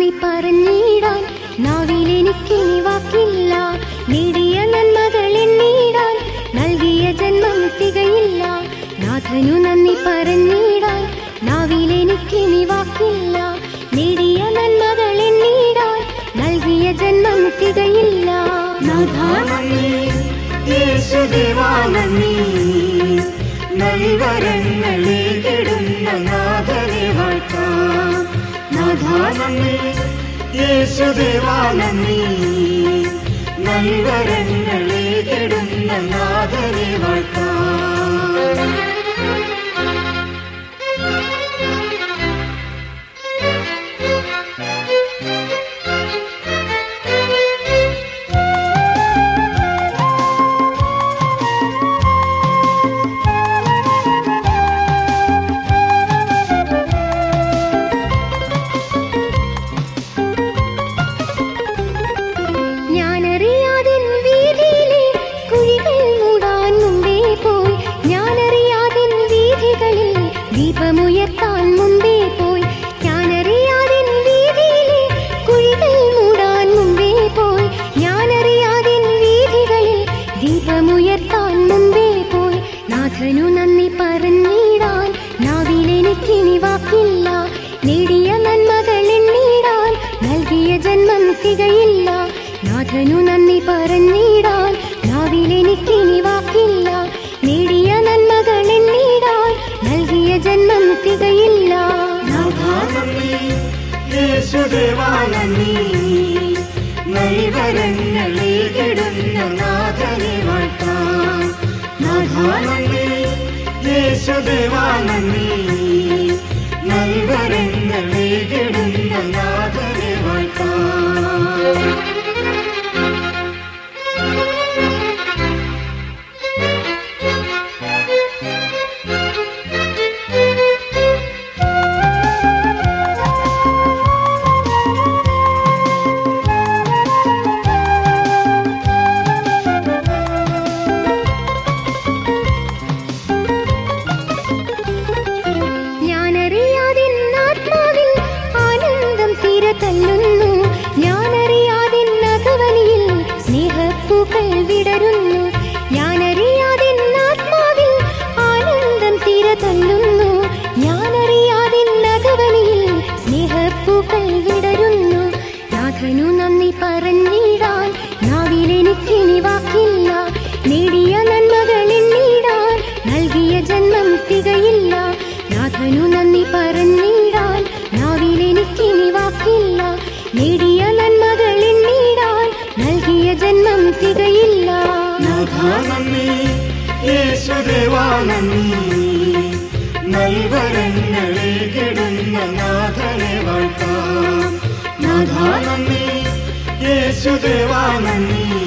നന്ദി പറഞ്ഞിടാൻ നാവിലെനിക്കിനി വാക്കില്ല നേടിയ നന്മകൾ എണ്ണിടാൻ നൽകിയ ജന്മം തികയില്ല നാഥനു നന്ദി പറഞ്ഞിടാൻ നാവിലെനിക്കിനി വാക്കില്ല നേടിയ നന്മകൾ എണ്ണിടാൻ നൽകിയ ജന്മം തികയില്ല നാഥാനന്ദി യേശുദേവാനന്ദി നൽവരങ്ങളെ കെടുന്ന നാഥനെ വാഴ്ത്താം നാഥാനന്ദി യേശുദേവാനന്ദി നൽവരങ്ങളെ കെടുന്ന നാഥനെ വാഴ്ത്താം ഞാനറിയാതിൻ വീതിയിലെ കുഴികൾ മൂടാൻ മുമ്പേ പോയി ഞാനറിയാതിൻ വീഥികളിൽ ദീപമുയർത്താൻ മുമ്പേ പോയി ഞാനറിയാതിൻ വീതിയിലെ കുഴികൾ മൂടാൻ മുമ്പേ പോയി ഞാനറിയാതിൻ വീഥികളിൽ ദീപമുയർത്താൻ മുമ്പേ പോയി നാഥനു നന്ദി പറഞ്ഞിടാൻ നാവിലെനിക്കിനി വാക്കില്ല നേടിയ നന്മകൾ എണ്ണിടാൻ നൽകിയ ജന്മം തികയില്ല നാഥനു നന്ദി പറഞ്ഞിടാൻ നാവിലെനിക്കിനി വാക്കില്ല നേടിയ നന്മകൾ എണ്ണിടാൻ നൽകിയ ജന്മം തികയില്ല നാഥാനന്ദി യേശുദേവാനന്ദി നൽവരങ്ങളെ കെടുന്ന നാഥനെ വാഴ്ത്താം നാഥാനന്ദി യേശുദേവാനന്ദി നൽവരങ്ങളെ കെടുന്ന നാഥനെ വാഴ്ത്താം ഞാനറിയാതിൻ ആത്മാവിൽ ആനന്ദം തീര തല്ലുന്നു ഞാനറിയാതിൻ അകവലിയിൽ സ്നേഹപ്പൂക്കൾ വിടരുന്നു ഞാനറിയാതിൻ ആത്മാവിൽ ആനന്ദം തീര തല്ലുന്നു ഞാനറിയാതിൻ അകവലിയിൽ സ്നേഹപ്പൂക്കൾ വിടരുന്നു നാഥനു നന്ദി പറഞ്ഞിടാൻ നാവിലെനിക്കിനി വാക്കില്ല നേടിയ നന്മകൾ എണ്ണിടാൻ നൽകിയ ജന്മം തികയില്ല നാഥനു നന്ദി പറഞ്ഞിടാൻ നാവിലെനിക്കിനി വാക്കില്ല നേടിയ നന്മകൾ എണ്ണിടാൻ നൽകിയ ജന്മം തികയില്ല നാഥാനന്ദി യേശുദേവാനന്ദി നൽവരങ്ങളെ കെടുന്ന നാഥനെ വാഴ്ത്താം നാഥാനന്ദി യേശുദേവാനന്ദി